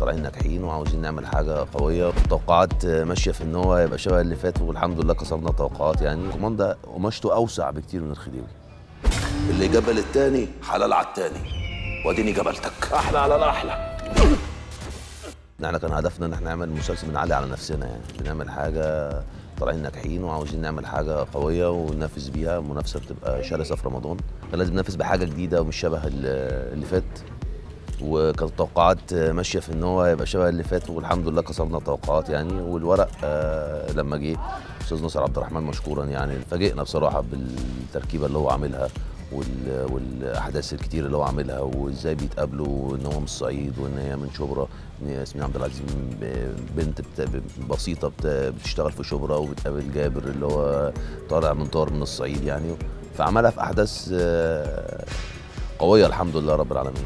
طالعين ناجحين وعاوزين نعمل حاجه قويه التوقعات ماشيه في ان هو يبقى شبه اللي فات والحمد لله كسرنا التوقعات يعني كوماندا قماشته اوسع بكتير من الخديوي اللي جبل التاني حلال على التاني واديني جبلتك احلى على الاحلى احنا كان هدفنا ان احنا نعمل مسلسل بنعلي على نفسنا يعني بنعمل حاجه طالعين ناجحين وعاوزين نعمل حاجه قويه وننافس بيها المنافسه بتبقى شرسه في رمضان كان لازم ننافس بحاجه جديده ومش شبه ال- اللي فات وكانت التوقعات ماشيه في ان هو يبقى شبه اللي فات والحمد لله كسرنا التوقعات يعني والورق آه، لما جه استاذ ناصر عبد الرحمن مشكورا يعني فاجئنا بصراحه بالتركيبه اللي هو عاملها وال- والاحداث الكتير اللي هو عاملها وازاي بيتقابلوا وان هو من الصعيد وان هي من شبرا ان ياسمين عبد العزيز ب- بنت بت- بسيطه بت- بتشتغل في شبرا وبتقابل جابر اللي هو طالع من طار من الصعيد يعني فعملها في احداث آه، قويه الحمد لله رب العالمين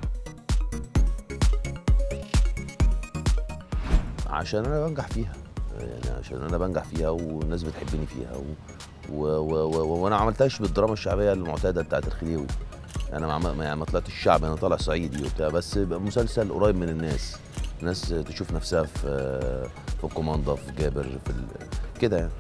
عشان انا بنجح فيها يعني عشان انا بنجح فيها والناس بتحبني فيها و... و... و... و... وانا ما عملتهاش بالدراما الشعبيه المعتاده بتاعت الخديوي انا ما عم- يعني ما طلعتش الشعبي انا طالع صعيدي وبتاع بس يبقى مسلسل قريب من الناس الناس تشوف نفسها في في الكوماندا في جابر في ال... كده يعني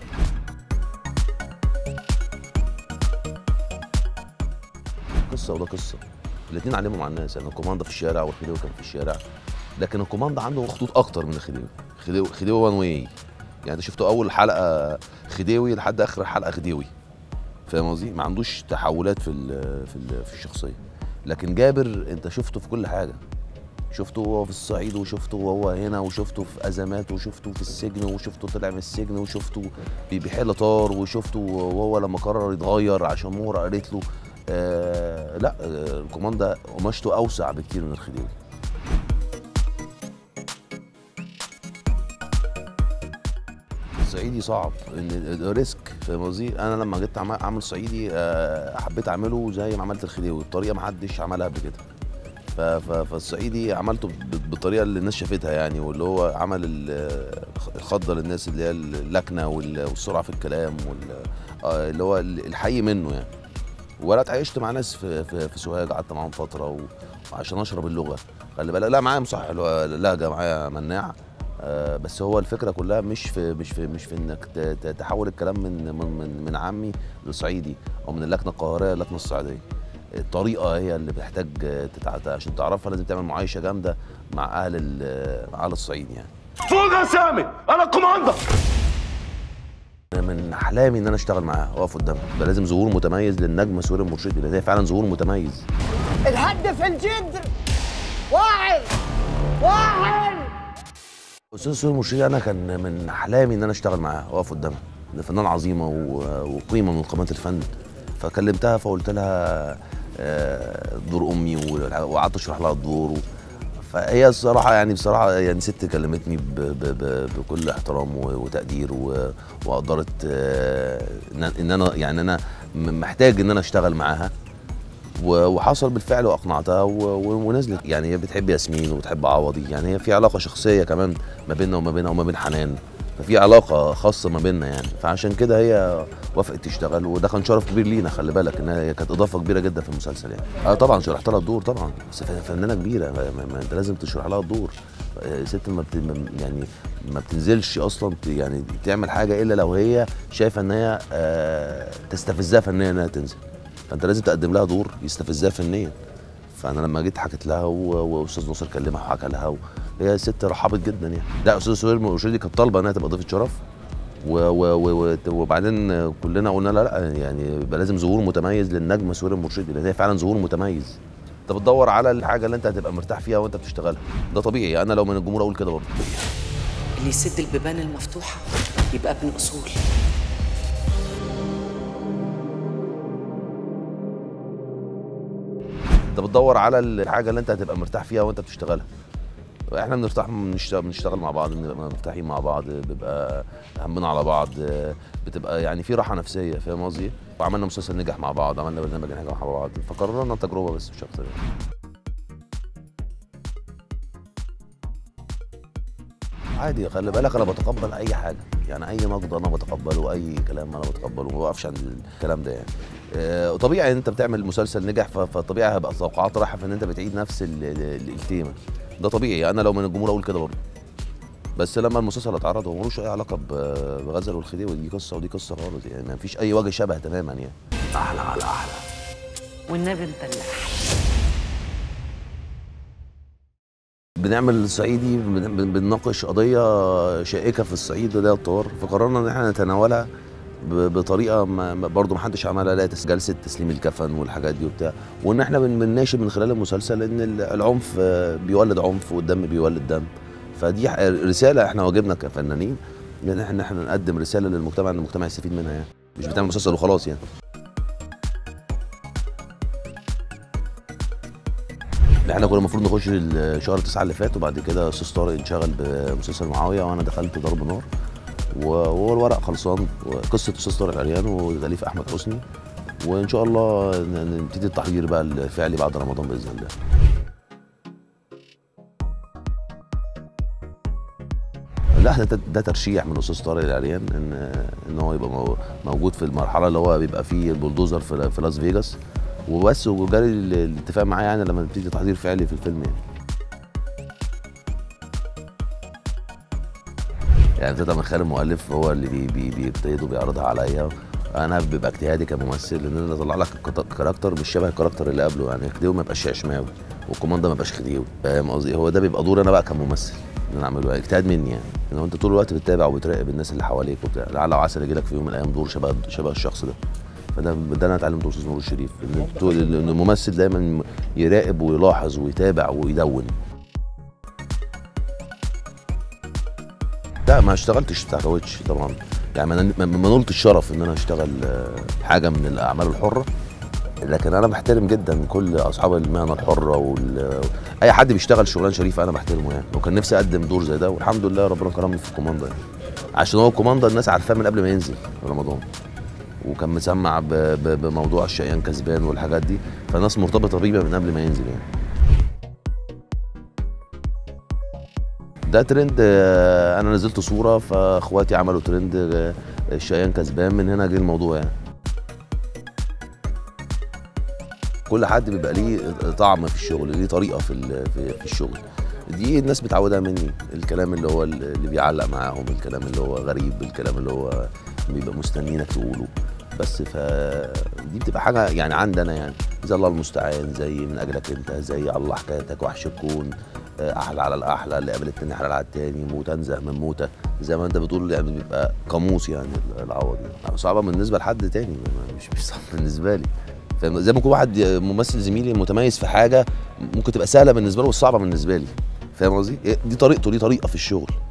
قصه وده قصه الاثنين علموا مع الناس يعني الكوماندا في الشارع والخديوي كان في الشارع لكن الكوماندا عنده خطوط اكتر من الخديوي خديوي خديوي وان واي يعني انت شفتوا اول حلقه خديوي لحد اخر حلقه خديوي فاهم قصدي ما عندوش تحولات في ال في ال في الشخصيه لكن جابر انت شفته في كل حاجه شفته وهو في الصعيد وشفته وهو هنا وشفته في ازمات وشفته في السجن وشفته طلع من السجن وشفته بي- بيحل طار وشفته وهو لما قرر يتغير عشان مهره قالت له آه لا آه الكوماندا قماشته اوسع بكتير من الخديوي الصعيدي صعب ان ده ريسك فاهم قصدي انا لما جيت أعمل- اعمل صعيدي آه، حبيت اعمله زي ما عملت الخديوي بطريقه ما حدش عملها قبل كده ف- ف- فالصعيدي عملته ب- بالطريقه اللي الناس شافتها يعني واللي هو عمل ال- الخضه للناس اللي هي اللكنه وال- والسرعه في الكلام وال- آه، اللي هو الحي منه يعني ولا اتعايشت مع ناس في في, في سوهاج قعدت معاهم فتره و- وعشان اشرب اللغه خلي بالك لا معايا مصحح لهجه معايا مناع آه، بس هو الفكره كلها مش في مش في مش في انك ت- ت- تحول الكلام من من من, من عامي لصعيدي او من اللكنه القاهريه للكنه الصعيديه الطريقه هي اللي بتحتاج تتع... عشان تعرفها لازم تعمل معايشه جامده مع اهل ال- مع اهل الصعيد يعني فوق يا سامي انا الكوماندا من احلامي ان انا اشتغل معاها واقف قدامها يبقى لازم ظهور متميز للنجمه سهير المرشدي لان هي فعلا ظهور متميز الهدف الجدر واعر واعر استاذ سهير المرشدي انا كان من احلامي ان انا اشتغل معاها واقف قدامها ده فنانه عظيمه و- وقيمه من قامات الفن فكلمتها فقلت لها آه، دور امي و- وقعدت اشرح لها الدور و- فهي الصراحه يعني بصراحه يعني ست كلمتني ب ب ب بكل احترام و- وتقدير و- وقدرت آه، ان إن انا يعني انا م- محتاج ان انا اشتغل معاها و- وحصل بالفعل واقنعتها و- و- ونزلت يعني هي بتحب ياسمين وبتحب عوضي يعني هي في علاقه شخصيه كمان ما بيننا وما بينها وما بين حنان ففي علاقه خاصه ما بيننا يعني فعشان كده هي وافقت تشتغل وده كان شرف كبير لينا خلي بالك انها هي كانت اضافه كبيره جدا في المسلسل يعني اه طبعا شرحت لها الدور طبعا بس ف- فنانه كبيره ما, ما, ما انت لازم تشرح لها الدور آه، ست ما بت ما- يعني ما بتنزلش اصلا ت- يعني تعمل حاجه الا لو هي شايفه ان هي آه تستفزها فنيا انها تنزل فانت لازم تقدم لها دور يستفزها فنيا فانا لما جيت حكيت لها و- واستاذ ناصر كلمها وحكى لها و... هي ست رحبت جدا يعني لا استاذ سهير مرشدي كانت طالبه انها تبقى ضيفه شرف و... و... و... و... وبعدين كلنا قلنا لا لا يعني يبقى لازم ظهور متميز للنجمه سهير المرشدي لان هي فعلا ظهور متميز انت بتدور على الحاجه اللي انت هتبقى مرتاح فيها وانت بتشتغلها ده طبيعي انا لو من الجمهور اقول كده برضه اللي يسد البيبان المفتوحة يبقى ابن أصول انت بتدور على الحاجه اللي انت هتبقى مرتاح فيها وانت بتشتغلها احنا بنرتاح بنشتغل, بنشتغل مع بعض بنبقى مرتاحين مع بعض بيبقى همنا على بعض بتبقى يعني في راحه نفسيه فاهم قصدي وعملنا مسلسل نجح مع بعض عملنا برنامج نجح مع بعض فقررنا تجربه بس مش اكتر يعني. عادي خلي بالك انا بتقبل اي حاجه يعني اي نقد انا بتقبله واي كلام انا بتقبله ما بوقفش عند الكلام ده يعني آه، وطبيعي ان انت بتعمل مسلسل نجح ف- فطبيعي هيبقى توقعات رايحه في ان انت بتعيد نفس ال- ال- التيمه ده طبيعي انا لو من الجمهور اقول كده برضه بس لما المسلسل اتعرض هو ملوش اي علاقه ب- بغزل والخديوي دي قصه ودي قصه خالص يعني ما فيش اي وجه شبه تماما يعني احلى على احلى والنبي انت اللي بنعمل صعيدي بن- بن- بنناقش قضيه شائكه في الصعيد وده الطوار فقررنا ان احنا نتناولها ب- بطريقه ما ما- برضه ما حدش عملها لا تس- جلسه تسليم الكفن والحاجات دي وبتاع وان احنا بن- بنناشد من خلال المسلسل ان ال- العنف آه، بيولد عنف والدم بيولد دم فدي ح- رساله احنا واجبنا كفنانين ان احنا احنا نقدم رساله للمجتمع ان المجتمع يستفيد منها يعني مش بتعمل مسلسل وخلاص يعني احنا كنا المفروض نخش ال- شهر تسعة اللي فات وبعد كده استاذ طارق انشغل بمسلسل معاويه وانا دخلت ضرب نار و- وهو الورق خلصان قصه استاذ طارق العريان وتاليف احمد حسني وان شاء الله ن- نبتدي التحضير بقى الفعلي بعد رمضان باذن الله لا ده, ده ترشيح من استاذ طارق العريان ان ان هو يبقى مو- موجود في المرحله اللي هو بيبقى فيه البلدوزر في, في لاس فيجاس وبس وجالي ال- الاتفاق معاه يعني لما نبتدي تحضير فعلي في الفيلم يعني يعني ابتدى من خالد المؤلف هو اللي بي بي بيجتهد وبيعرضها عليا انا بيبقى اجتهادي كممثل ان انا اطلع لك كت- كاركتر مش شبه الكاركتر اللي قبله يعني خديوي ما يبقاش عشماوي والكوماندا ما يبقاش خديوي فاهم قصدي هو ده بيبقى دور انا بقى كممثل ان انا اعمله يعني اجتهاد مني يعني ان هو انت طول الوقت بتتابع وبتراقب الناس اللي حواليك وبتاع لعل وعسى يجي لك في يوم من الايام دور شبه شبه الشخص ده فده ده انا اتعلمته استاذ نور الشريف ان طول- إن الممثل دايما يراقب ويلاحظ ويتابع ويدون لا ما اشتغلتش بتاع كاوتش طبعا يعني ما ما ما نلت الشرف ان انا اشتغل آه، حاجه من الاعمال الحره لكن انا بحترم جدا كل اصحاب المهنه الحره وال... اي حد بيشتغل شغلانه شريفه انا بحترمه يعني وكان نفسي اقدم دور زي ده والحمد لله ربنا كرمني في الكوماندا يعني عشان هو الكوماندا الناس عارفاه من قبل ما ينزل في رمضان وكان مسمع ب... ب... بموضوع الشقيان كسبان والحاجات دي فالناس مرتبطه بيه من قبل ما ينزل يعني ده ترند آه، انا نزلت صوره فاخواتي عملوا ترند آه، الشقيان كسبان من هنا جه الموضوع يعني كل حد بيبقى ليه طعم في الشغل ليه طريقه في ال- في في الشغل دي الناس متعوده مني الكلام اللي هو اللي بيعلق معاهم الكلام اللي هو غريب الكلام اللي هو بيبقى مستنينك تقوله بس ف دي بتبقى حاجه يعني عندنا يعني زي الله المستعان زي من اجلك انت زي الله حكايتك وحش الكون آه، احلى على الاحلى اللي قابل التاني حلال على التاني موت انزه من موته زي ما انت بتقول يعني بيبقى قاموس يعني العوض يعني صعبه بالنسبه لحد تاني ما- مش مش صعب بالنسبه لي فاهم زي ما يكون واحد ممثل زميلي متميز في حاجه ممكن تبقى سهله بالنسبه له والصعبه بالنسبه لي فاهم قصدي؟ دي طريقته دي طريقه في الشغل